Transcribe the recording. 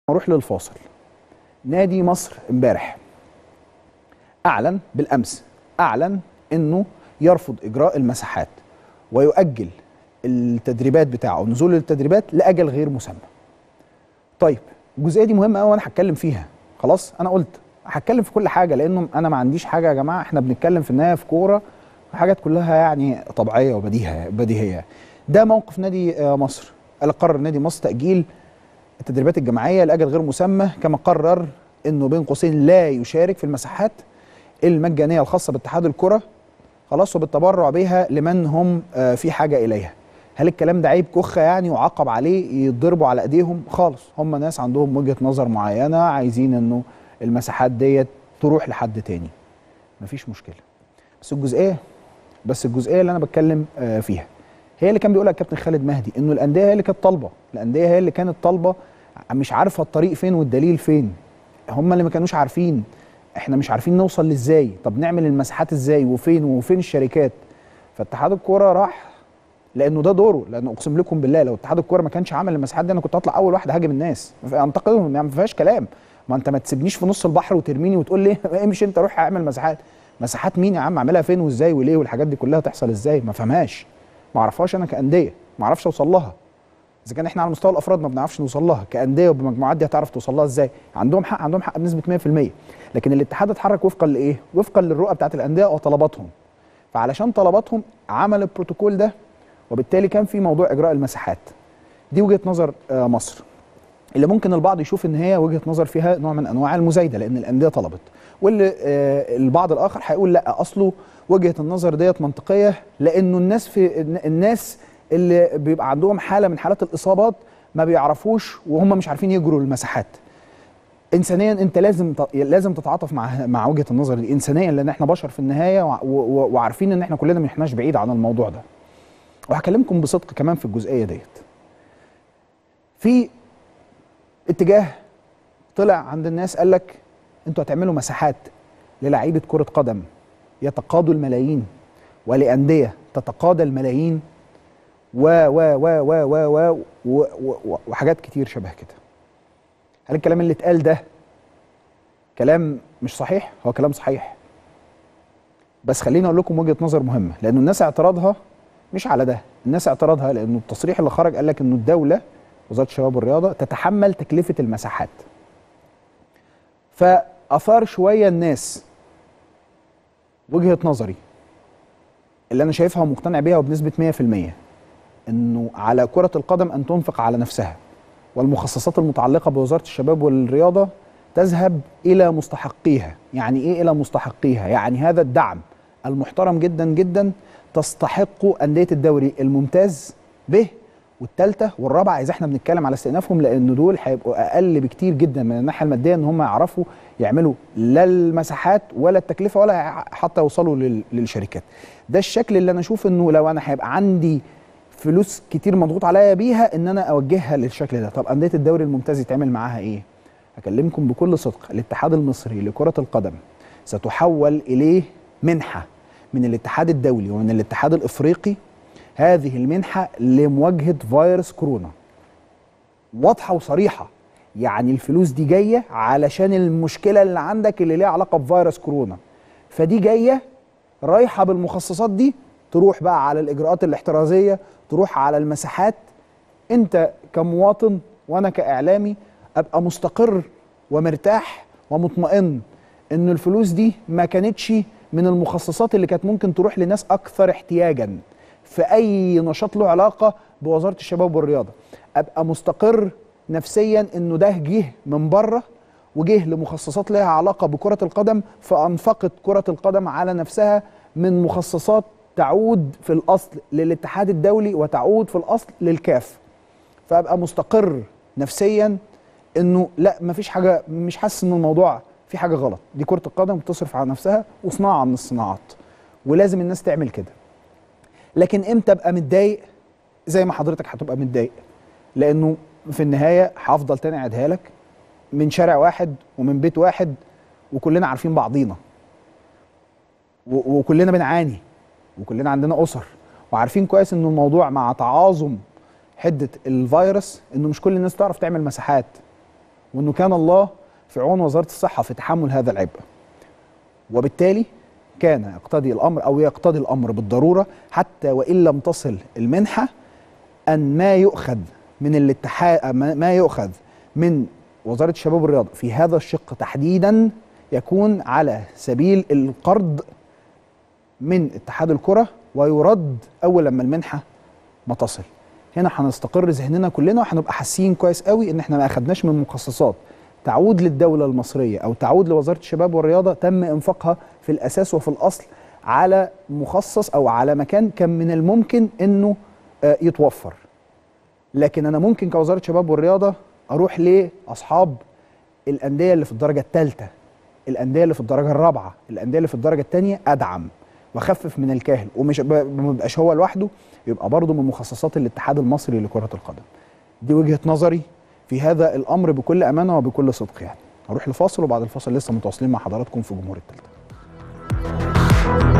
نروح للفاصل نادي مصر امبارح اعلن بالامس اعلن انه يرفض اجراء المساحات ويؤجل التدريبات بتاعه نزول التدريبات لاجل غير مسمى طيب الجزئيه دي مهمه قوي وانا هتكلم فيها خلاص انا قلت هتكلم في كل حاجه لانه انا ما عنديش حاجه يا جماعه احنا بنتكلم في النهايه في كوره حاجات كلها يعني طبيعيه وبديهه بديهيه ده موقف نادي آه، مصر قال قرر نادي مصر تاجيل التدريبات الجماعيه لاجل غير مسمى كما قرر انه بين قوسين لا يشارك في المساحات المجانيه الخاصه باتحاد الكره خلاص وبالتبرع بها لمن هم آه، في حاجه اليها هل الكلام ده عيب كخه يعني وعقب عليه يضربوا على ايديهم خالص هم ناس عندهم وجهه نظر معينه عايزين انه المساحات ديت تروح لحد تاني مفيش مشكله بس الجزئيه بس الجزئيه اللي انا بتكلم آه، فيها هي اللي كان بيقولها الكابتن خالد مهدي انه الانديه هي اللي كانت طالبه الانديه هي اللي كانت طالبه مش عارفه الطريق فين والدليل فين هم اللي ما كانوش عارفين احنا مش عارفين نوصل لازاي طب نعمل المساحات ازاي وفين وفين الشركات فاتحاد الكوره راح لانه ده دوره لانه اقسم لكم بالله لو اتحاد الكوره ما كانش عمل المساحات دي انا كنت هطلع اول واحد هاجم الناس انتقدهم يعني ما فيهاش كلام ما انت ما تسيبنيش في نص البحر وترميني وتقول لي امشي انت روح اعمل مساحات مساحات مين يا عم اعملها فين وازاي وليه والحاجات دي كلها تحصل ازاي ما فهمهاش ما اعرفهاش انا كانديه ما اعرفش اوصل لها اذا كان احنا على مستوى الافراد ما بنعرفش نوصل لها كانديه وبمجموعات دي هتعرف توصل لها ازاي عندهم حق عندهم حق بنسبه 100% لكن الاتحاد اتحرك وفقا لايه وفقا للرؤى بتاعت الانديه وطلباتهم فعلشان طلباتهم عمل البروتوكول ده وبالتالي كان في موضوع اجراء المساحات دي وجهه نظر آه، مصر اللي ممكن البعض يشوف ان هي وجهه نظر فيها نوع من انواع المزايده لان الانديه طلبت واللي آه، البعض الاخر هيقول لا اصله وجهه النظر ديت منطقيه لانه الناس في الناس اللي بيبقى عندهم حاله من حالات الاصابات ما بيعرفوش وهم مش عارفين يجروا المساحات انسانيا انت لازم ت- لازم تتعاطف مع مع وجهه النظر دي انسانيا لان احنا بشر في النهايه وع- و- و- وعارفين ان احنا كلنا ما احناش بعيد عن الموضوع ده وهكلمكم بصدق كمان في الجزئيه ديت في اتجاه طلع عند الناس قال لك انتوا هتعملوا مساحات للعيبه كره قدم يتقاضوا الملايين ولانديه تتقاضى الملايين و و و و و و و و وحاجات كتير شبه كده هل الكلام اللي اتقال ده كلام مش صحيح هو كلام صحيح بس خليني اقول لكم وجهه نظر مهمه لانه الناس اعتراضها مش على ده الناس اعتراضها لانه التصريح اللي خرج قال لك انه الدوله وزاره الشباب والرياضه تتحمل تكلفه المساحات فاثار شويه الناس وجهه نظري اللي انا شايفها ومقتنع بيها وبنسبه 100% انه على كره القدم ان تنفق على نفسها والمخصصات المتعلقه بوزاره الشباب والرياضه تذهب الى مستحقيها يعني ايه الى مستحقيها يعني هذا الدعم المحترم جدا جدا تستحق انديه الدوري الممتاز به والثالثه والرابعه اذا احنا بنتكلم على استئنافهم لان دول هيبقوا اقل بكتير جدا من الناحيه الماديه ان هم يعرفوا يعملوا لا المساحات ولا التكلفه ولا حتى يوصلوا لل- للشركات ده الشكل اللي انا اشوف انه لو انا هيبقى عندي فلوس كتير مضغوط عليا بيها ان انا اوجهها للشكل ده طب انديه الدوري الممتاز يتعمل معاها ايه اكلمكم بكل صدق الاتحاد المصري لكره القدم ستحول اليه منحه من الاتحاد الدولي ومن الاتحاد الافريقي هذه المنحه لمواجهه فيروس كورونا واضحه وصريحه يعني الفلوس دي جايه علشان المشكله اللي عندك اللي ليها علاقه بفيروس كورونا فدي جايه رايحه بالمخصصات دي تروح بقى على الاجراءات الاحترازيه تروح على المساحات انت كمواطن وانا كاعلامي ابقى مستقر ومرتاح ومطمئن ان الفلوس دي ما كانتش من المخصصات اللي كانت ممكن تروح لناس اكثر احتياجا في اي نشاط له علاقه بوزاره الشباب والرياضه ابقى مستقر نفسيا انه ده جه من بره وجه لمخصصات لها علاقه بكره القدم فانفقت كره القدم على نفسها من مخصصات تعود في الاصل للاتحاد الدولي وتعود في الاصل للكاف فابقى مستقر نفسيا انه لا مفيش حاجه مش حاسس ان الموضوع في حاجه غلط دي كره القدم بتصرف على نفسها وصناعه من الصناعات ولازم الناس تعمل كده لكن امتى ابقى متضايق زي ما حضرتك هتبقى متضايق لانه في النهايه هفضل تاني اعيدها لك من شارع واحد ومن بيت واحد وكلنا عارفين بعضينا و- وكلنا بنعاني وكلنا عندنا اسر وعارفين كويس ان الموضوع مع تعاظم حده الفيروس انه مش كل الناس تعرف تعمل مساحات وانه كان الله في عون وزاره الصحه في تحمل هذا العبء وبالتالي كان يقتضي الامر او يقتضي الامر بالضروره حتى وان لم تصل المنحه ان ما يؤخذ من الاتحاد ما يؤخذ من وزاره الشباب والرياضه في هذا الشق تحديدا يكون على سبيل القرض من اتحاد الكره ويرد اول لما المنحه ما تصل هنا هنستقر ذهننا كلنا وهنبقى حاسين كويس قوي ان احنا ما اخدناش من مخصصات تعود للدوله المصريه او تعود لوزاره الشباب والرياضه تم انفاقها في الاساس وفي الاصل على مخصص او على مكان كان من الممكن انه يتوفر لكن انا ممكن كوزاره شباب والرياضه اروح لاصحاب الانديه اللي في الدرجه الثالثه الانديه اللي في الدرجه الرابعه الانديه اللي في الدرجه الثانيه ادعم واخفف من الكاهل ومش ما بيبقاش هو لوحده يبقى برضه من مخصصات الاتحاد المصري لكره القدم دي وجهه نظري في هذا الامر بكل امانه وبكل صدق يعني هروح لفاصل وبعد الفاصل لسه متواصلين مع حضراتكم في جمهور الثالثه